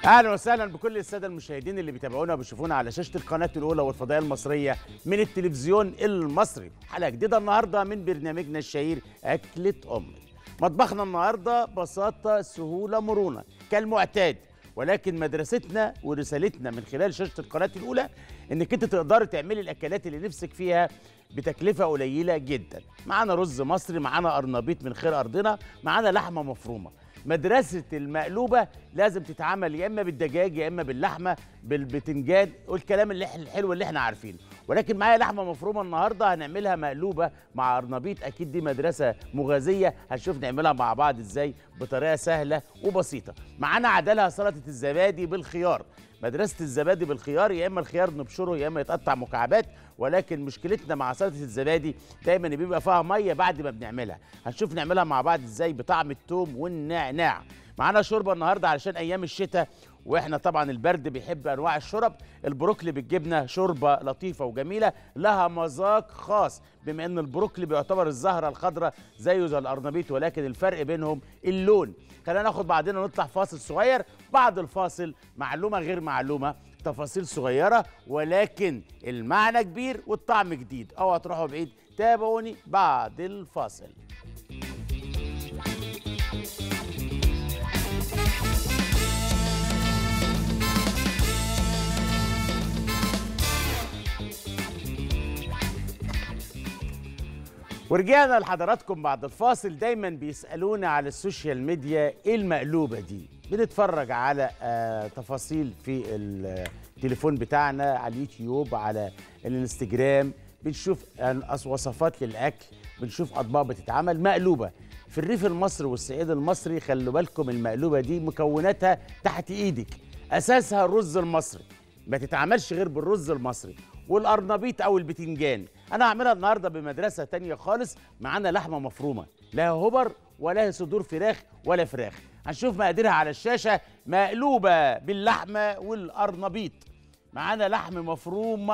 اهلا وسهلا بكل الساده المشاهدين اللي بيتابعونا وبيشوفونا على شاشه القناه الاولى والفضائيه المصريه من التلفزيون المصري حلقه جديده النهارده من برنامجنا الشهير اكله امي مطبخنا النهارده بساطه سهوله مرونه كالمعتاد ولكن مدرستنا ورسالتنا من خلال شاشه القناه الاولى انك انت تقدري تعملي الاكلات اللي نفسك فيها بتكلفه قليله جدا معانا رز مصري معانا قرنبيط من خير ارضنا معانا لحمه مفرومه مدرسة المقلوبة لازم تتعمل يا إما بالدجاج يا إما باللحمة بالبتنجان والكلام اللي الحلو اللي احنا عارفينه ولكن معايا لحمة مفرومة النهاردة هنعملها مقلوبة مع قرنبيط أكيد دي مدرسة مغازية هنشوف نعملها مع بعض إزاي بطريقة سهلة وبسيطة معانا عدلها سلطة الزبادي بالخيار مدرسة الزبادي بالخيار يا إما الخيار نبشره يا إما يتقطع مكعبات ولكن مشكلتنا مع سلطة الزبادي دايما بيبقى فيها مية بعد ما بنعملها هنشوف نعملها مع بعض إزاي بطعم التوم والنعناع معانا شوربة النهاردة علشان أيام الشتاء واحنا طبعا البرد بيحب انواع الشرب البروكلي بالجبنه شوربه لطيفه وجميله لها مذاق خاص بما ان البروكلي بيعتبر الزهره الخضراء زيه زي القرنبيط ولكن الفرق بينهم اللون خلينا ناخد بعدين ونطلع فاصل صغير بعد الفاصل معلومه غير معلومه تفاصيل صغيره ولكن المعنى كبير والطعم جديد اوعى تروحوا بعيد تابعوني بعد الفاصل ورجعنا لحضراتكم بعد الفاصل دايما بيسالونا على السوشيال ميديا ايه المقلوبه دي بنتفرج على آه تفاصيل في التليفون بتاعنا على اليوتيوب على الانستجرام بنشوف وصفات للاكل بنشوف اطباق بتتعمل مقلوبه في الريف المصري والصعيد المصري خلوا بالكم المقلوبه دي مكوناتها تحت ايدك اساسها الرز المصري ما تتعملش غير بالرز المصري والقرنبيط او البتنجان انا هعملها النهارده بمدرسه تانية خالص معانا لحمه مفرومه لا هبر ولا صدور فراخ ولا فراخ هنشوف مقاديرها على الشاشه مقلوبه باللحمه والقرنبيط معانا لحم مفروم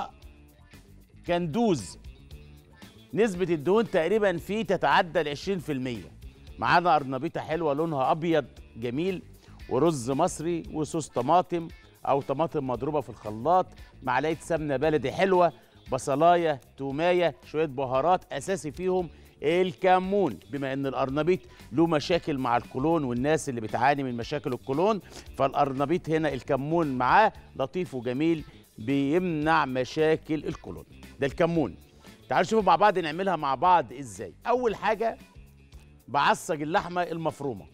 كندوز نسبة الدهون تقريبا فيه تتعدى ال 20% معانا قرنبيطة حلوة لونها أبيض جميل ورز مصري وصوص طماطم او طماطم مضروبه في الخلاط معلقه سمنه بلدي حلوه بصلايه تومايه شويه بهارات اساسي فيهم الكمون بما ان القرنبيط له مشاكل مع القولون والناس اللي بتعاني من مشاكل القولون فالقرنبيط هنا الكمون معاه لطيف وجميل بيمنع مشاكل القولون ده الكمون تعالوا نشوفوا مع بعض نعملها مع بعض ازاي اول حاجه بعصج اللحمه المفرومه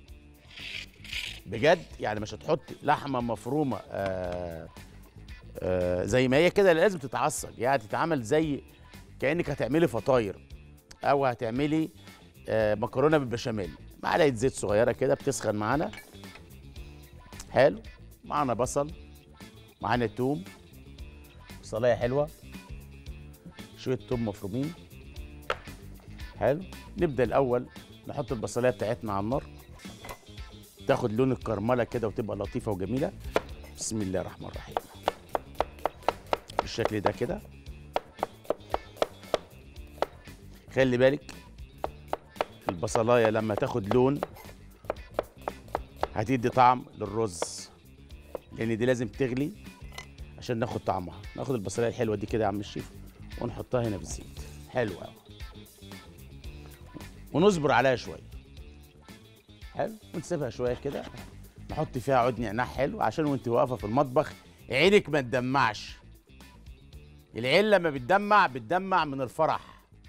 بجد يعني مش هتحط لحمه مفرومه آآ آآ زي ما هي كده لازم تتعصج يعني تتعمل زي كانك هتعملي فطاير او هتعملي مكرونه بالبشاميل معلقه زيت صغيره كده بتسخن معانا حلو معانا بصل معانا توم بصلايه حلوه شويه توم مفرومين حلو نبدا الاول نحط البصلايه بتاعتنا على النار تاخد لون الكرمله كده وتبقى لطيفه وجميله بسم الله الرحمن الرحيم بالشكل ده كده خلي بالك البصلايه لما تاخد لون هتدي طعم للرز لان دي لازم تغلي عشان ناخد طعمها ناخد البصلايه الحلوه دي كده يا عم الشيف ونحطها هنا في الزيت حلو قوي ونصبر عليها شويه حلو ونسيبها شويه كده نحط فيها عود نعناع حلو عشان وانت واقفه في المطبخ عينك ما تدمعش العين لما بتدمع بتدمع من الفرح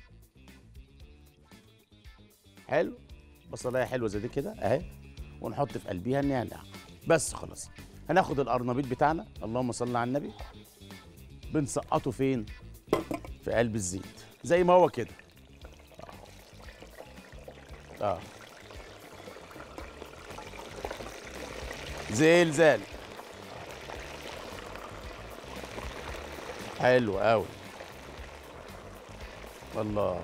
حلو بصلايه حلوه زي دي كده اهي ونحط في قلبيها النعناع بس خلاص هناخد القرنبيط بتاعنا اللهم صل على النبي بنسقطه فين في قلب الزيت زي ما هو كده اه زلزال حلو قوي الله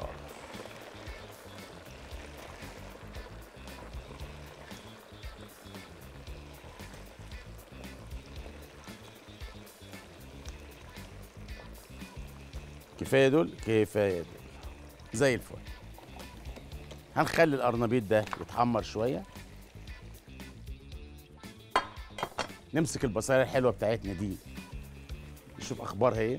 كفايه دول كفايه دول زي الفل هنخلي القرنبيط ده يتحمر شويه نمسك البصلايه الحلوه بتاعتنا دي نشوف اخبارها ايه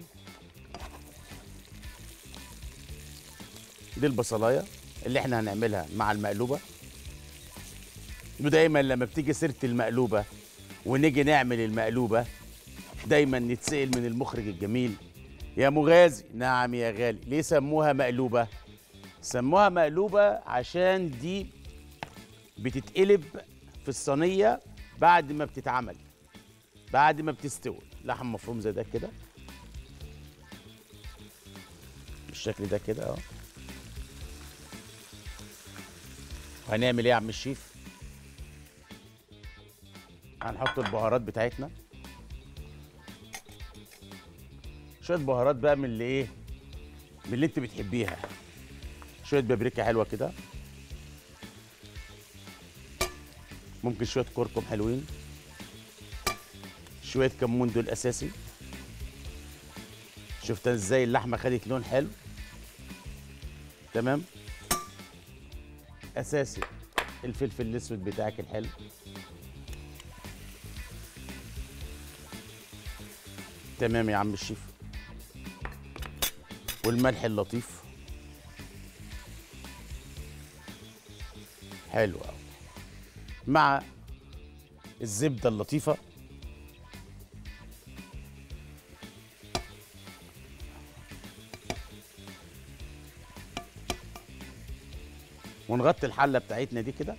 دي البصلايه اللي احنا هنعملها مع المقلوبه ودايما لما بتيجي سيره المقلوبه ونيجي نعمل المقلوبه دايما نتسال من المخرج الجميل يا مغازي نعم يا غالي ليه سموها مقلوبه سموها مقلوبه عشان دي بتتقلب في الصينيه بعد ما بتتعمل بعد ما بتستوي لحم مفروم زي ده كده بالشكل ده كده اهو هنعمل ايه يا عم الشيف هنحط البهارات بتاعتنا شويه بهارات بقى من اللي ايه من اللي انت بتحبيها شويه بابريكا حلوه كده ممكن شويه كركم حلوين شويه كمون دول اساسي شفت ازاي اللحمه خدت لون حلو تمام اساسي الفلفل الاسود بتاعك الحلو تمام يا عم الشيف والملح اللطيف حلو قوي مع الزبده اللطيفه ونغطي الحله بتاعتنا دي كده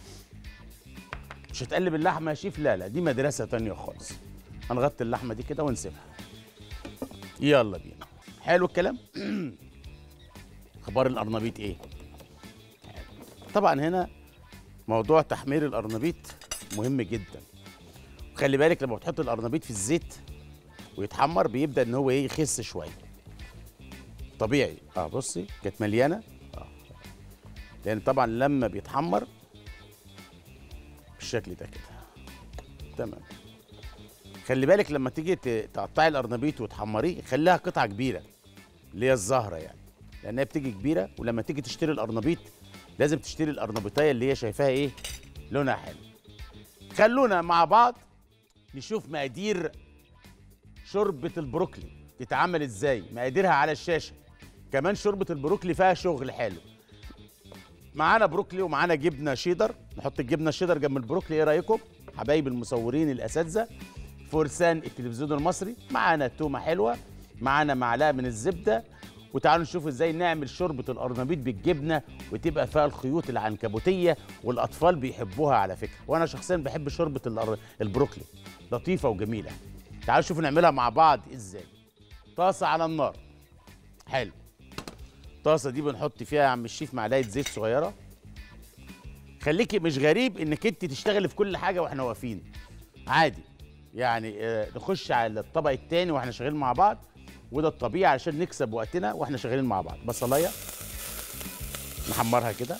مش هتقلب اللحمه يا شيف لا لا دي مدرسه تانية خالص هنغطي اللحمه دي كده ونسيبها يلا بينا حلو الكلام اخبار القرنبيط ايه طبعا هنا موضوع تحمير القرنبيط مهم جدا وخلي بالك لما بتحط القرنبيط في الزيت ويتحمر بيبدا ان هو ايه يخس شويه طبيعي اه بصي كانت مليانه اه لان طبعا لما بيتحمر بالشكل ده كده تمام خلي بالك لما تيجي ت- تقطعي القرنبيط وتحمريه خليها قطعه كبيره اللي هي الزهره يعني لانها بتيجي كبيره ولما تيجي تشتري القرنبيط لازم تشتري القرنبيطايه اللي هي شايفاها ايه لونها حلو خلونا مع بعض نشوف مقادير شوربه البروكلي تتعمل ازاي مقاديرها على الشاشه كمان شوربه البروكلي فيها شغل حلو معانا بروكلي ومعانا جبنه شيدر نحط الجبنه الشيدر جنب البروكلي ايه رايكم حبايب المصورين الاساتذه فرسان التلفزيون المصري معانا تومه حلوه معانا معلقه من الزبده وتعالوا نشوف ازاي نعمل شوربه القرنبيط بالجبنه وتبقى فيها الخيوط العنكبوتيه والاطفال بيحبوها على فكره وانا شخصيا بحب شوربه القر- البروكلي لطيفه وجميله تعالوا نشوف نعملها مع بعض ازاي طاسه على النار حلو الطاسه دي بنحط فيها يا عم الشيف معلقه زيت صغيره خليكي مش غريب انك انت تشتغلي في كل حاجه واحنا واقفين عادي يعني آه، نخش على الطبق التاني واحنا شغالين مع بعض وده الطبيعي علشان نكسب وقتنا واحنا شغالين مع بعض بصلايه نحمرها كده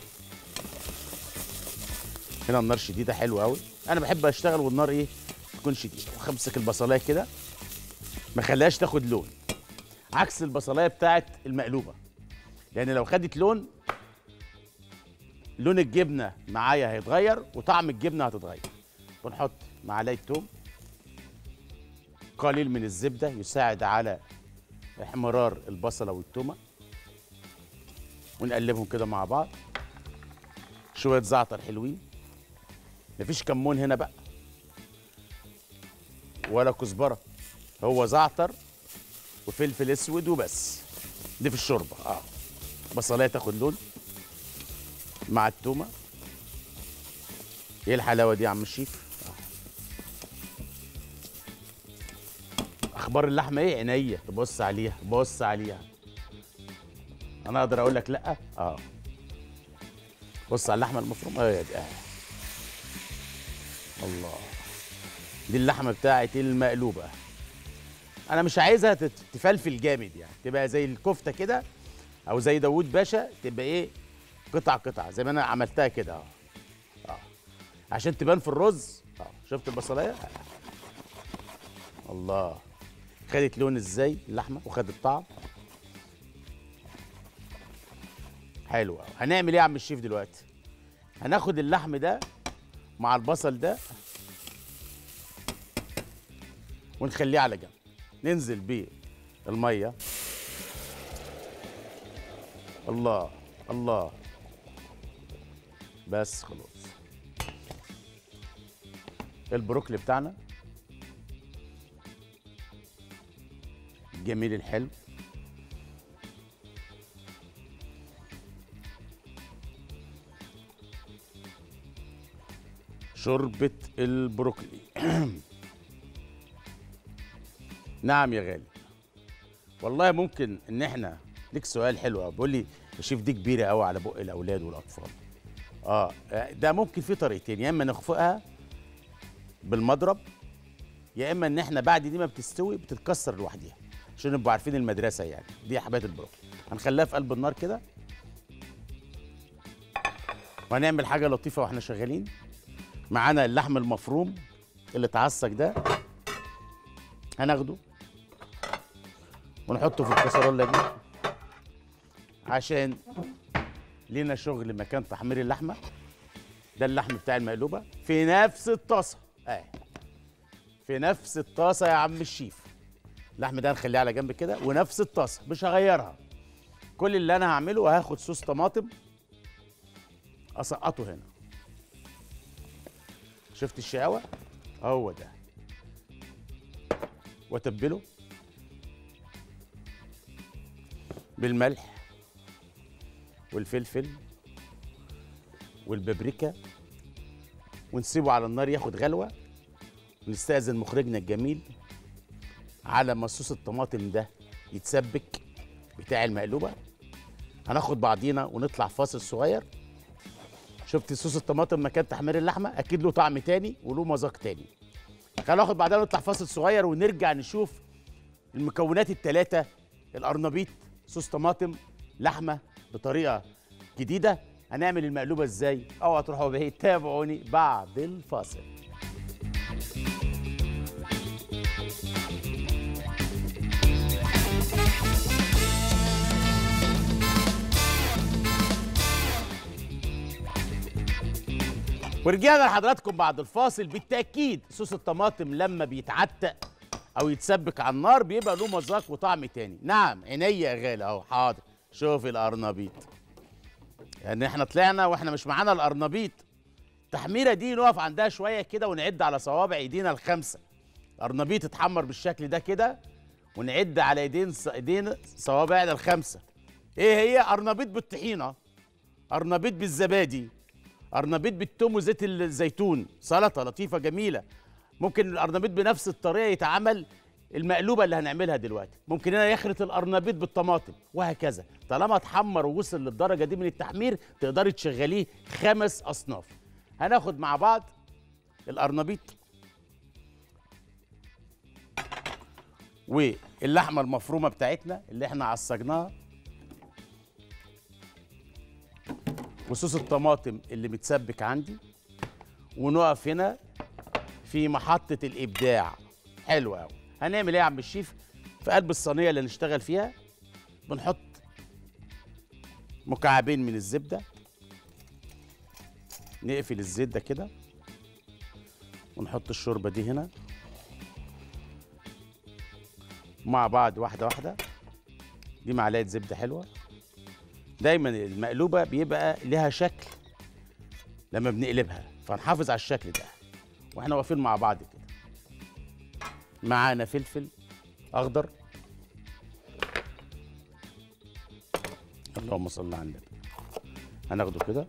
هنا النار شديده حلوه قوي انا بحب اشتغل والنار ايه تكون شديده وامسك البصلايه كده ما خليهاش تاخد لون عكس البصلايه بتاعت المقلوبه لان لو خدت لون لون الجبنه معايا هيتغير وطعم الجبنه هتتغير ونحط معلقه توم قليل من الزبده يساعد على احمرار البصله والتومه ونقلبهم كده مع بعض شويه زعتر حلوين مفيش كمون هنا بقى ولا كزبره هو زعتر وفلفل اسود وبس دي في الشوربه اه بصلايه تاخد لون مع التومه ايه الحلاوه دي يا عم الشيف آه. اخبار اللحمه ايه عينيا تبص عليها بص عليها انا اقدر اقول لك لا اه بص على اللحمه المفرومه اه يا دي آه. الله دي اللحمه بتاعت المقلوبه انا مش عايزها تت- تفلفل جامد يعني تبقى زي الكفته كده او زي داوود باشا تبقى ايه قطع قطع زي ما انا عملتها كده اه اه عشان تبان في الرز اه شفت البصلايه آه. الله خدت لون ازاي اللحمه وخدت طعم حلو قوي هنعمل ايه يا عم الشيف دلوقتي هناخد اللحم ده مع البصل ده ونخليه على جنب ننزل بيه الميه الله الله بس خلاص البروكلي بتاعنا الجميل الحلو شوربة البروكلي نعم يا غالي والله ممكن ان احنا ليك سؤال حلو قوي بيقول لي يا شيف دي كبيره قوي على بق الاولاد والاطفال اه ده ممكن في طريقتين يا اما نخفقها بالمضرب يا اما ان احنا بعد دي ما بتستوي بتتكسر لوحديها عشان نبقوا عارفين المدرسه يعني دي حبايه البروكلي هنخليها في قلب النار كده وهنعمل حاجه لطيفه واحنا شغالين معانا اللحم المفروم اللي اتعصج ده هناخده ونحطه في الكسرولة دي عشان لينا شغل مكان تحمير اللحمة ده اللحم بتاع المقلوبة في نفس الطاسة اه في نفس الطاسة يا عم الشيف اللحم ده هنخليه على جنب كده ونفس الطاسة مش هغيرها كل اللي انا هعمله هاخد صوص طماطم اسقطه هنا شفت الشقاوة هو ده واتبله بالملح والفلفل والبابريكا ونسيبه على النار ياخد غلوه ونستأذن مخرجنا الجميل على ما صوص الطماطم ده يتسبك بتاع المقلوبه هناخد بعضينا ونطلع فاصل صغير شفت صوص الطماطم مكان تحمير اللحمه اكيد له طعم تاني وله مذاق تاني خلينا ناخد بعدها ونطلع فاصل صغير ونرجع نشوف المكونات الثلاثه القرنبيط صوص طماطم لحمه بطريقه جديده هنعمل المقلوبه ازاي اوعوا تروحوا بعيد تابعوني بعد الفاصل ورجعنا لحضراتكم بعد الفاصل بالتاكيد صوص الطماطم لما بيتعتق او يتسبك على النار بيبقى له مذاق وطعم تاني نعم عينيا يا غالي اهو حاضر شوفي القرنبيط يعني احنا طلعنا واحنا مش معانا القرنبيط التحميره دي نقف عندها شويه كده ونعد على صوابع ايدينا الخمسه القرنبيط اتحمر بالشكل ده كده ونعد على ايدين ص- ايدين صوابعنا الخمسه ايه هي قرنبيط بالطحينه قرنبيط بالزبادي قرنبيط بالثوم وزيت الزيتون سلطه لطيفه جميله ممكن القرنبيط بنفس الطريقه يتعمل المقلوبه اللي هنعملها دلوقتي ممكن هنا يخلط القرنبيط بالطماطم وهكذا طالما اتحمر ووصل للدرجه دي من التحمير تقدري تشغليه خمس اصناف هناخد مع بعض القرنبيط واللحمه المفرومه بتاعتنا اللي احنا عصجناها وصوص الطماطم اللي متسبك عندي ونقف هنا في محطة الإبداع حلو قوي هنعمل إيه يا عم الشيف في قلب الصينية اللي نشتغل فيها بنحط مكعبين من الزبدة نقفل الزيت ده كده ونحط الشوربة دي هنا مع بعض واحدة واحدة دي معلقة زبدة حلوة دايما المقلوبة بيبقى لها شكل لما بنقلبها فنحافظ على الشكل ده واحنا واقفين مع بعض كده معانا فلفل اخضر اللهم صل على النبي هناخده كده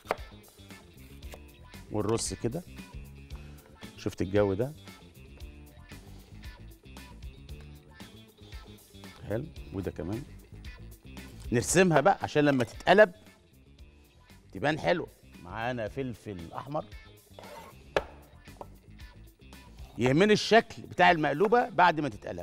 والرص كده شفت الجو ده حلو وده كمان نرسمها بقى عشان لما تتقلب تبان حلوه معانا فلفل احمر يهمني الشكل بتاع المقلوبه بعد ما تتقلب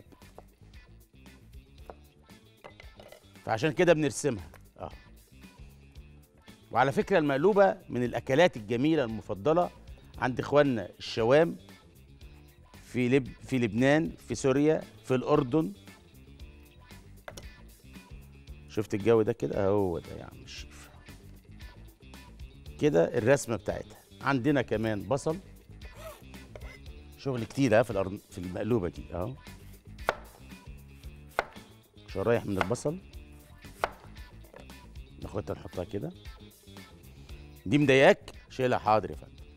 فعشان كده بنرسمها اه وعلى فكره المقلوبه من الاكلات الجميله المفضله عند اخواننا الشوام في لب في لبنان في سوريا في الاردن شفت الجو ده كده هو ده يا عم الشيف كده الرسمه بتاعتها عندنا كمان بصل شغل كتير ها في الأرن... في المقلوبه دي اهو شرايح من البصل ناخدها نحطها كده دي مضايقاك شيلها حاضر يا فندم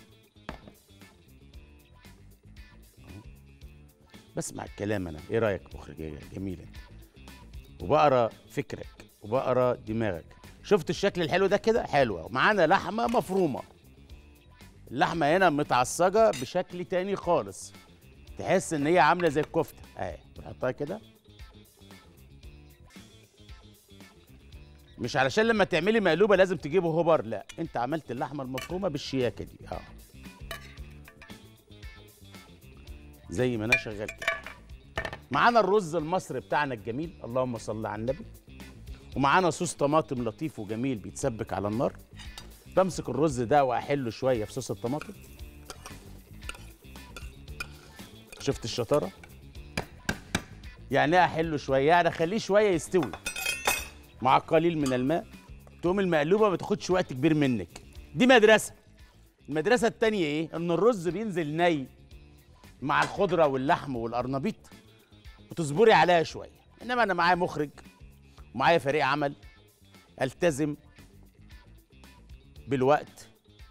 أهو. بسمع الكلام انا ايه رايك مخرج إيه جميل انت وبقرا فكرك وبقرا دماغك شفت الشكل الحلو ده كده حلوه ومعانا لحمه مفرومه اللحمه هنا متعصجه بشكل تاني خالص تحس ان هي عامله زي الكفته اهي بنحطها كده مش علشان لما تعملي مقلوبه لازم تجيبه هوبر لا انت عملت اللحمه المفرومه بالشياكه دي اه زي ما انا شغال كده معانا الرز المصري بتاعنا الجميل اللهم صل على النبي ومعانا صوص طماطم لطيف وجميل بيتسبك على النار بمسك الرز ده واحله شويه في صوص الطماطم شفت الشطاره يعني ايه احله شويه يعني اخليه شويه يستوي مع قليل من الماء تقوم المقلوبه ما تاخدش وقت كبير منك دي مدرسه المدرسه التانية ايه ان الرز بينزل ني مع الخضره واللحم والقرنبيط وتصبري عليها شويه انما انا معايا مخرج ومعايا فريق عمل التزم بالوقت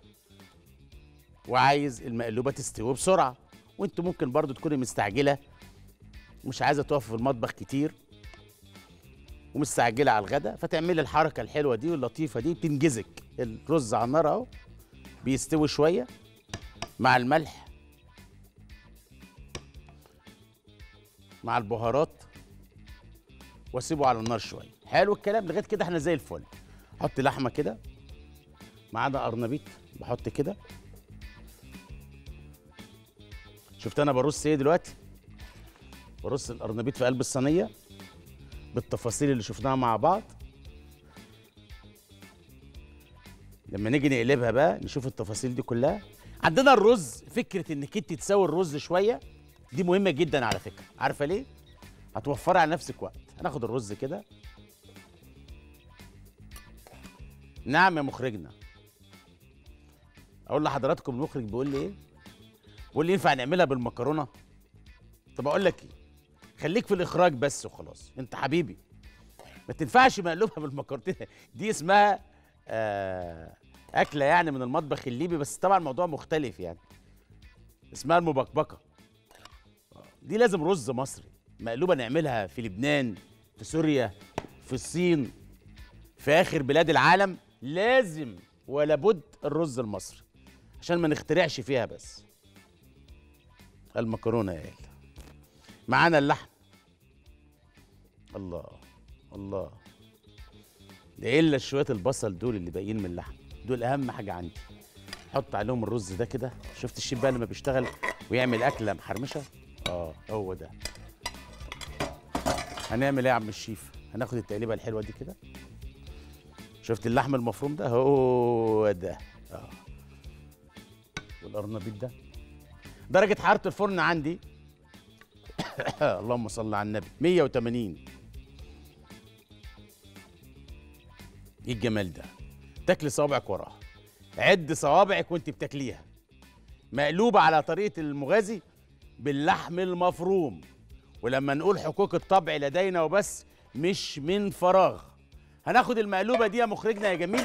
وعايز المقلوبه تستوي بسرعه وانت ممكن برضو تكوني مستعجله مش عايزه تقف في المطبخ كتير ومستعجله على الغدا فتعملي الحركه الحلوه دي واللطيفه دي بتنجزك الرز على النار اهو بيستوي شويه مع الملح مع البهارات واسيبه على النار شويه حلو الكلام لغايه كده احنا زي الفل حط لحمه كده معانا قرنبيط بحط كده شفت انا برص ايه دلوقتي برص القرنبيط في قلب الصينيه بالتفاصيل اللي شفناها مع بعض لما نيجي نقلبها بقى نشوف التفاصيل دي كلها عندنا الرز فكره انك انت تسوي الرز شويه دي مهمه جدا على فكره عارفه ليه هتوفري على نفسك وقت هناخد الرز كده نعم يا مخرجنا اقول لحضراتكم المخرج بيقول لي ايه بيقول لي ينفع نعملها بالمكرونه طب اقول لك ايه خليك في الاخراج بس وخلاص انت حبيبي ما تنفعش مقلوبها بالمكرونه دي اسمها آه اكله يعني من المطبخ الليبي بس طبعا الموضوع مختلف يعني اسمها المبكبكه دي لازم رز مصري مقلوبه نعملها في لبنان في سوريا في الصين في اخر بلاد العالم لازم ولا بد الرز المصري عشان ما نخترعش فيها بس المكرونه يا قال معانا اللحم الله الله ده الا شويه البصل دول اللي باقيين من اللحم دول اهم حاجه عندي حط عليهم الرز ده كده شفت الشيف بقى لما بيشتغل ويعمل اكله محرمشه اه هو ده هنعمل ايه يا عم الشيف هناخد التقليبه الحلوه دي كده شفت اللحم المفروم ده هو ده اه والقرنبيط ده درجه حراره الفرن عندي اللهم صل على النبي 180 ايه الجمال ده تاكلي صوابعك وراها عد صوابعك وانت بتاكليها مقلوبه على طريقه المغازي باللحم المفروم ولما نقول حقوق الطبع لدينا وبس مش من فراغ هناخد المقلوبه دي يا مخرجنا يا جميل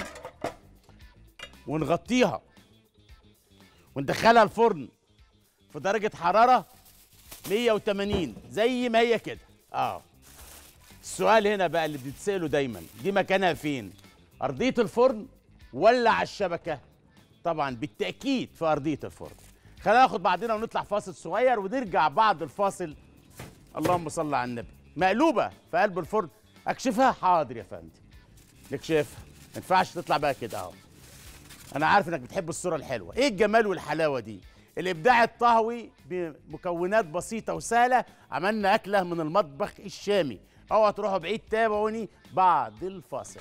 ونغطيها وندخلها الفرن في درجه حراره 180 زي ما هي كده اه السؤال هنا بقى اللي بتتساله دايما دي مكانها فين ارضيه الفرن ولا على الشبكه طبعا بالتاكيد في ارضيه الفرن خلينا ناخد بعضنا ونطلع فاصل صغير ونرجع بعد الفاصل اللهم صل على النبي مقلوبه في قلب الفرن اكشفها حاضر يا فندم نكشفها ما ينفعش تطلع بقى كده اهو انا عارف انك بتحب الصوره الحلوه ايه الجمال والحلاوه دي الابداع الطهوي بمكونات بسيطه وسهله عملنا اكله من المطبخ الشامي اوعى تروحوا بعيد تابعوني بعد الفاصل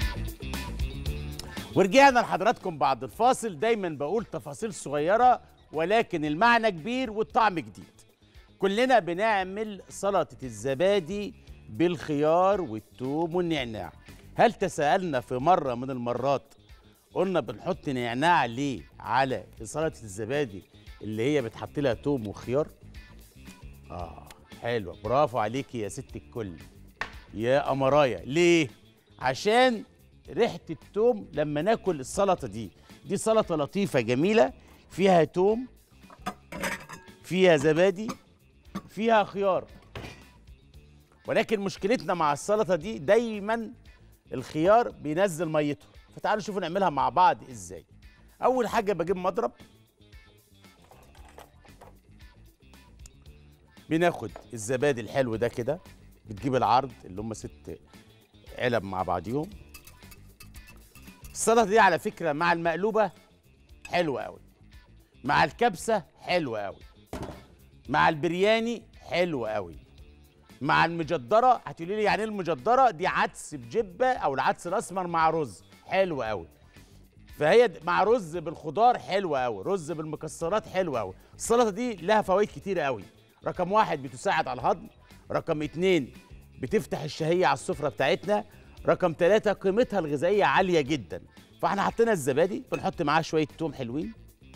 ورجعنا لحضراتكم بعد الفاصل دايما بقول تفاصيل صغيره ولكن المعنى كبير والطعم جديد كلنا بنعمل سلطه الزبادي بالخيار والثوم والنعناع هل تساءلنا في مره من المرات قلنا بنحط نعناع ليه على سلطه الزبادي اللي هي بتحط لها توم وخيار اه حلوه برافو عليكي يا ست الكل يا امرايا ليه عشان ريحه التوم لما ناكل السلطه دي دي سلطه لطيفه جميله فيها توم فيها زبادي فيها خيار ولكن مشكلتنا مع السلطه دي دايما الخيار بينزل ميته فتعالوا نشوفوا نعملها مع بعض ازاي اول حاجه بجيب مضرب بناخد الزبادي الحلو ده كده بتجيب العرض اللي هم ست علب مع بعضيهم السلطه دي على فكره مع المقلوبه حلوه قوي مع الكبسه حلوه قوي مع البرياني حلوه قوي مع المجدره هتقولي لي يعني ايه المجدره دي عدس بجبه او العدس الاسمر مع رز حلو قوي فهي د- مع رز بالخضار حلوه قوي رز بالمكسرات حلوه قوي السلطه دي لها فوائد كتيره قوي رقم واحد بتساعد على الهضم رقم اتنين بتفتح الشهية على السفرة بتاعتنا رقم ثلاثة قيمتها الغذائية عالية جدا فاحنا حطينا الزبادي بنحط معاه شوية توم حلوين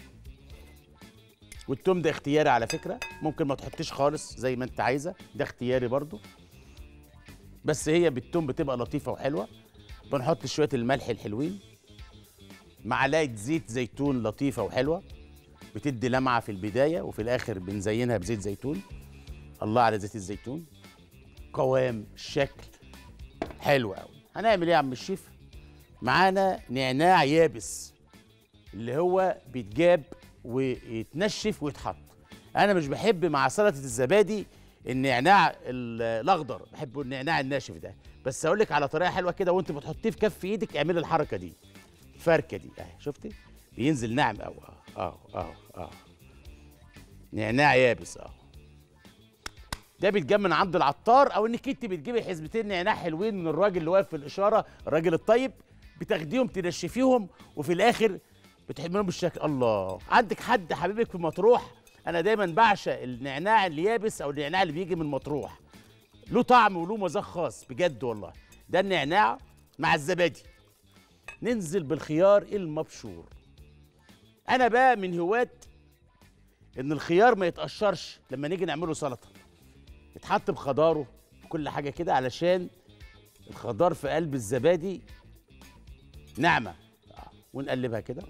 والتوم ده اختياري على فكرة ممكن ما تحطيش خالص زي ما انت عايزة ده اختياري برضو بس هي بالتوم بتبقى لطيفة وحلوة بنحط شوية الملح الحلوين معلقة زيت زيتون لطيفة وحلوة بتدي لمعة في البداية وفي الآخر بنزينها بزيت زيتون الله على زيت الزيتون قوام شكل حلو قوي هنعمل ايه يا عم الشيف معانا نعناع يابس اللي هو بيتجاب ويتنشف ويتحط انا مش بحب مع سلطه الزبادي النعناع ال- الاخضر بحب النعناع الناشف ده بس اقول لك على طريقه حلوه كده وانت بتحطيه في كف ايدك اعملي الحركه دي الفركه دي اهي شفتي بينزل ناعم قوي اه اه اه اه نعناع يابس اه ده بيتجاب من عند العطار او انك انت بتجيبي حزمتين نعناع حلوين من الراجل اللي واقف في الاشاره الراجل الطيب بتاخديهم تنشفيهم وفي الاخر بتحملهم بالشكل الله عندك حد حبيبك في مطروح انا دايما بعشق النعناع اليابس او النعناع اللي بيجي من مطروح له طعم وله مذاق خاص بجد والله ده النعناع مع الزبادي ننزل بالخيار المبشور انا بقى من هواة ان الخيار ما يتقشرش لما نيجي نعمله سلطه يتحط بخضاره كل حاجه كده علشان الخضار في قلب الزبادي ناعمه آه، ونقلبها كده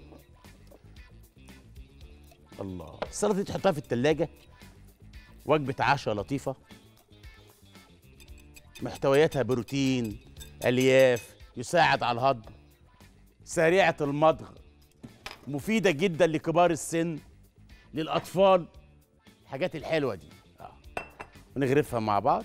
الله السلطه دي تحطها في التلاجة وجبه عشاء لطيفه محتوياتها بروتين الياف يساعد على الهضم سريعه المضغ مفيده جدا لكبار السن للاطفال الحاجات الحلوه دي آه. ونغرفها مع بعض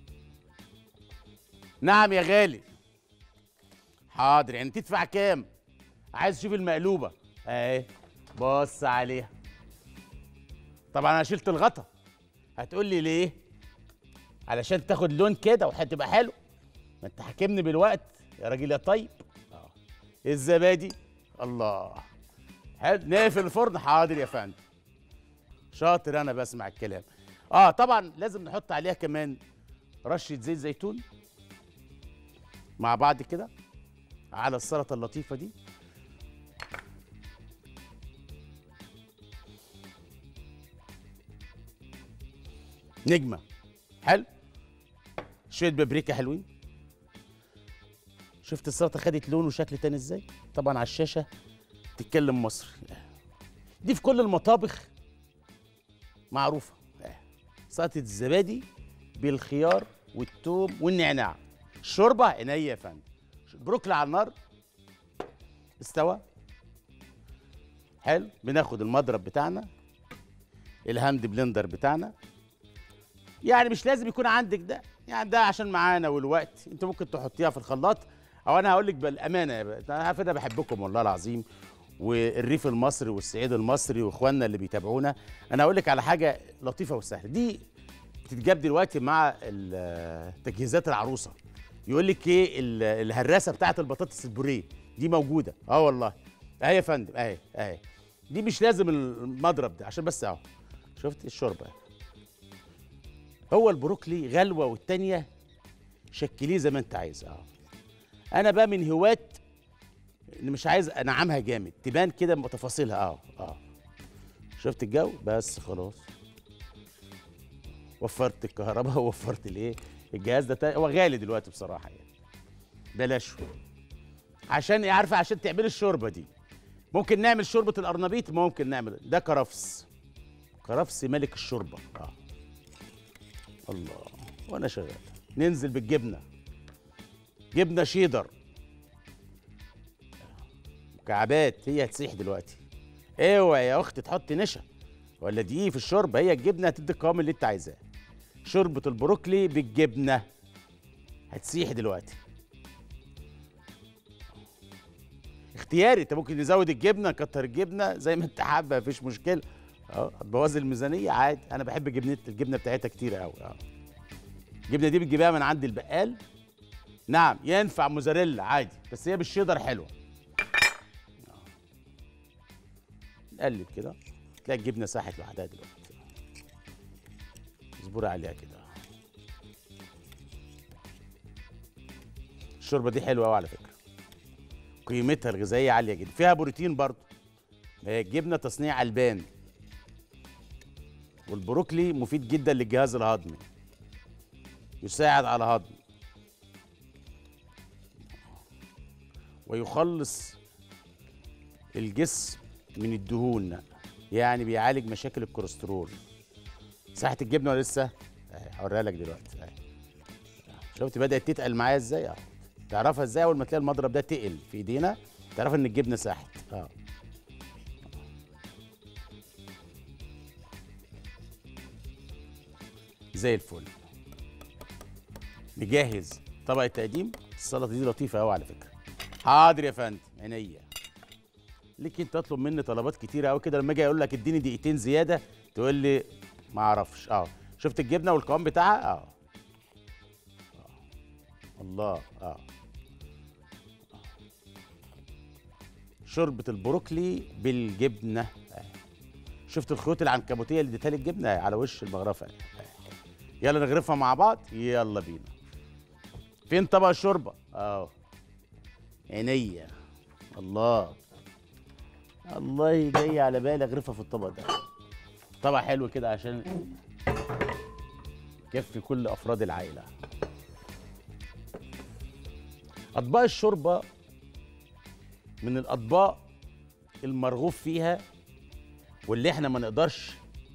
نعم يا غالي حاضر يعني تدفع كام عايز تشوف المقلوبه اهي بص عليها طبعا انا شلت الغطا هتقول لي ليه علشان تاخد لون كده وهتبقى حلو ما انت حاكمني بالوقت يا راجل يا طيب اه الزبادي الله حلو نقفل الفرن حاضر يا فندم شاطر انا بسمع الكلام اه طبعا لازم نحط عليها كمان رشه زيت زيتون مع بعض كده على السلطه اللطيفه دي نجمه حلو شويه بابريكا حلوين شفت السلطه خدت لون وشكل تاني ازاي طبعا على الشاشه تتكلم مصري دي في كل المطابخ معروفه سلطه الزبادي بالخيار والثوم والنعناع الشوربه عينيا يا فندم بروكلي على النار استوى حلو بناخد المضرب بتاعنا الهاند بلندر بتاعنا يعني مش لازم يكون عندك ده يعني ده عشان معانا والوقت انت ممكن تحطيها في الخلاط او انا هقول لك بالامانه يا بقى. انا عارف انا بحبكم والله العظيم والريف المصري والصعيد المصري واخواننا اللي بيتابعونا انا هقول لك على حاجه لطيفه وسهله دي بتتجاب دلوقتي مع ال- تجهيزات العروسه يقول لك ايه ال- الهراسه بتاعه البطاطس البوريه دي موجوده اه والله اهي يا فندم اهي اهي دي مش لازم المضرب ده عشان بس اهو شفت الشوربه هو البروكلي غلوه والتانيه شكليه زي ما انت عايز اه انا بقى من هواة اللي مش عايز انعمها جامد تبان كده تفاصيلها اه اه شفت الجو بس خلاص وفرت الكهرباء ووفرت الايه الجهاز ده تا- هو غالي دلوقتي بصراحه يعني بلاش عشان ايه عارفه عشان تعملي الشوربه دي ممكن نعمل شوربه القرنبيط ممكن نعمل ده كرفس كرفس ملك الشوربه اه الله وانا شغال ننزل بالجبنه جبنه شيدر مكعبات هي هتسيح دلوقتي اوعي يا اختي تحطي نشا ولا دقيق في الشوربه هي الجبنه هتدي القوام اللي انت عايزاه شوربه البروكلي بالجبنه هتسيح دلوقتي اختياري انت ممكن نزود الجبنه نكتر الجبنه زي ما انت حابه مفيش مشكله اه هتبوظ الميزانيه عادي انا بحب جبنه الجبنه بتاعتها كتير قوي اه الجبنه دي بتجيبها من عند البقال نعم ينفع موزاريلا عادي بس هي بالشيدر حلوه آه. نقلب كده تلاقي الجبنه ساحت لوحدها دلوقتي اصبري عليها كده الشوربه دي حلوه قوي على فكره قيمتها الغذائيه عاليه جدا فيها بروتين برضه ما هي الجبنه تصنيع البان والبروكلي مفيد جدا للجهاز الهضمي يساعد على هضم ويخلص الجسم من الدهون يعني بيعالج مشاكل الكوليسترول ساحة الجبنه ولا لسه؟ اهي هوريها لك دلوقتي اهي شفت بدأت تتقل معايا ازاي؟ اه تعرفها ازاي اول ما تلاقي المضرب ده تقل في ايدينا تعرف ان الجبنه ساحت اه زي الفل نجهز طبق التقديم السلطه دي لطيفه قوي على فكره حاضر يا فندم عينيا ليك انت تطلب مني طلبات كتيره قوي كده لما اجي اقول لك اديني دقيقتين زياده تقول لي ما اعرفش اه شفت الجبنه والقوام بتاعها اه آه. الله اه شوربه البروكلي بالجبنه آه. شفت الخيوط العنكبوتيه اللي اديتها لي الجبنه آه. على وش المغرفه آه. يلا نغرفها مع بعض يلا بينا فين طبق الشوربه اه عينيا الله الله جاي على بالي اغرفها في الطبق ده طبق حلو كده عشان يكفي كل افراد العائله اطباق الشوربه من الاطباق المرغوب فيها واللي احنا ما نقدرش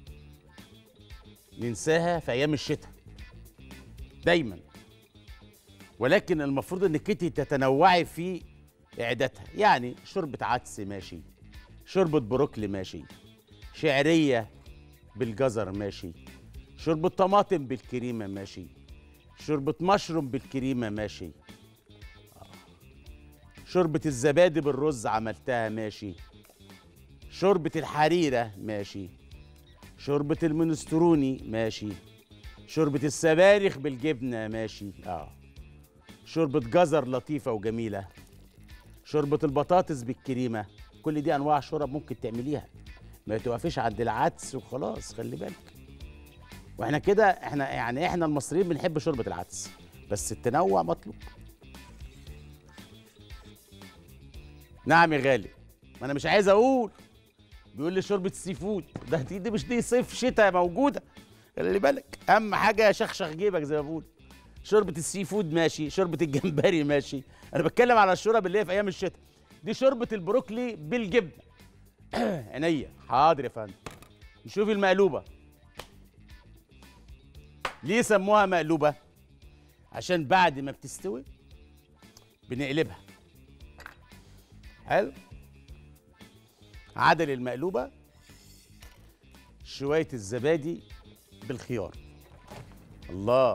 ننساها في ايام الشتاء دايما ولكن المفروض انك انت تتنوعي في اعدادها يعني شوربه عدس ماشي شوربه بروكلي ماشي شعريه بالجزر ماشي شوربه طماطم بالكريمه ماشي شوربه مشروم بالكريمه ماشي آه. شوربه الزبادي بالرز عملتها ماشي شوربه الحريره ماشي شوربه المنستروني ماشي شوربه السبانخ بالجبنه ماشي اه شوربه جزر لطيفه وجميله شوربه البطاطس بالكريمه كل دي انواع شرب ممكن تعمليها ما توقفيش عند العدس وخلاص خلي بالك واحنا كده احنا يعني احنا المصريين بنحب شوربه العدس بس التنوع مطلوب نعم يا غالي ما انا مش عايز اقول بيقول لي شوربه السي فود ده دي, دي مش دي صيف شتاء موجوده خلي بالك اهم حاجه شخشخ جيبك زي ما بقول شوربه السي فود ماشي شوربه الجمبري ماشي انا بتكلم على الشوربه اللي هي في ايام الشتاء دي شوربه البروكلي بالجبنه عينيا حاضر يا فندم نشوف المقلوبه ليه سموها مقلوبه عشان بعد ما بتستوي بنقلبها حلو عدل المقلوبه شويه الزبادي بالخيار الله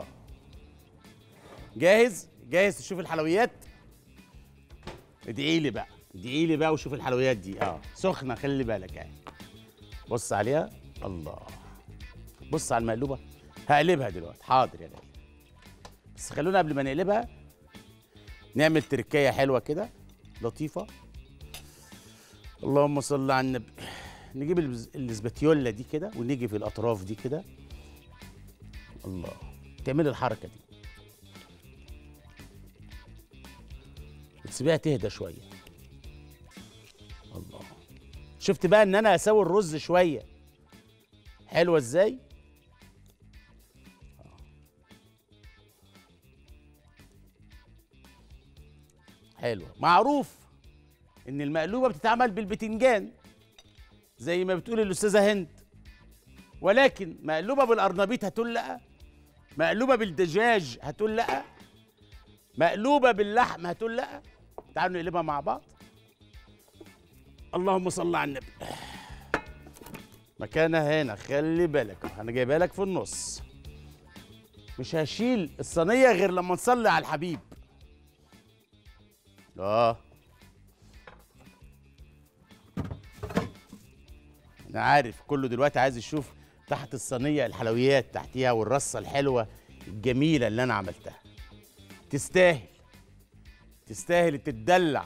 جاهز جاهز تشوف الحلويات ادعي لي بقى ادعي لي بقى وشوف الحلويات دي اه سخنه خلي بالك يعني بص عليها الله بص على المقلوبه هقلبها دلوقتي حاضر يا غالي بس خلونا قبل ما نقلبها نعمل تركايه حلوه كده لطيفه اللهم صل على النبي نجيب الز- الاسباتيولا دي كده ونيجي في الاطراف دي كده الله تعملي الحركه دي وتسيبيها تهدى شويه الله شفت بقى ان انا اسوي الرز شويه حلوه ازاي حلوه معروف ان المقلوبه بتتعمل بالبتنجان زي ما بتقول الاستاذه هند ولكن مقلوبه بالقرنبيط هتقول لا مقلوبه بالدجاج هتقول لا مقلوبه باللحم هتقول لا تعالوا نقلبها مع بعض اللهم صل على النبي مكانها هنا خلي بالك انا جايبها لك في النص مش هشيل الصينيه غير لما نصلي على الحبيب اه انا عارف كله دلوقتي عايز يشوف تحت الصينيه الحلويات تحتيها والرصه الحلوه الجميله اللي انا عملتها تستاهل تستاهل تتدلع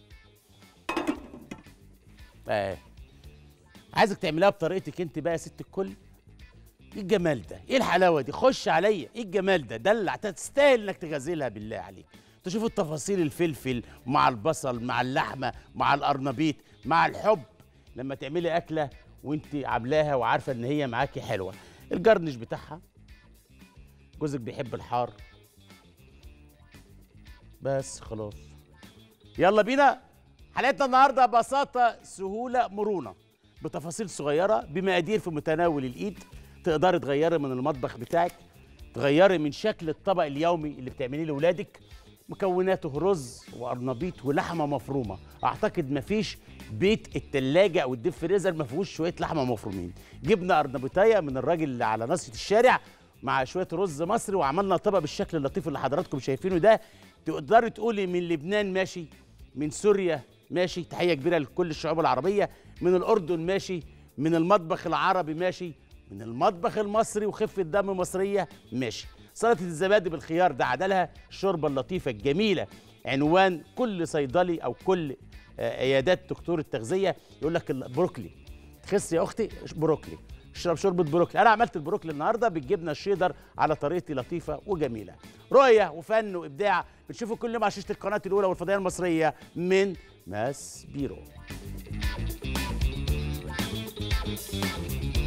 اه عايزك تعملها بطريقتك انت بقى يا ست الكل ايه الجمال ده ايه الحلاوه دي خش عليا ايه الجمال ده دلع تستاهل انك تغازلها بالله عليك تشوف التفاصيل الفلفل مع البصل مع اللحمه مع القرنبيط مع الحب لما تعملي اكله وانت عاملاها وعارفه ان هي معاكي حلوه الجرنش بتاعها جوزك بيحب الحار بس خلاص يلا بينا حلقتنا النهارده بساطه سهوله مرونه بتفاصيل صغيره بمقادير في متناول الايد تقدري تغيري من المطبخ بتاعك تغيري من شكل الطبق اليومي اللي بتعمليه لاولادك مكوناته رز وقرنبيط ولحمه مفرومه اعتقد مفيش بيت التلاجة او الديب فريزر ما فيهوش شويه لحمه مفرومين جبنا قرنبيطايه من الراجل اللي على ناصيه الشارع مع شويه رز مصري وعملنا طبق بالشكل اللطيف اللي حضراتكم شايفينه ده تقدري تقولي من لبنان ماشي من سوريا ماشي تحيه كبيره لكل الشعوب العربيه من الاردن ماشي من المطبخ العربي ماشي من المطبخ المصري وخفه دم مصريه ماشي سلطه الزبادي بالخيار ده عدلها الشوربه اللطيفه الجميله عنوان كل صيدلي او كل آه، عيادات دكتور التغذيه يقول لك البروكلي تخس يا اختي بروكلي اشرب شوربه بروكلي انا عملت البروكلي النهارده بالجبنه الشيدر على طريقتي لطيفه وجميله رؤيه وفن وابداع بتشوفوا كل يوم على شاشه القناه الاولى والفضائيه المصريه من ماس بيرو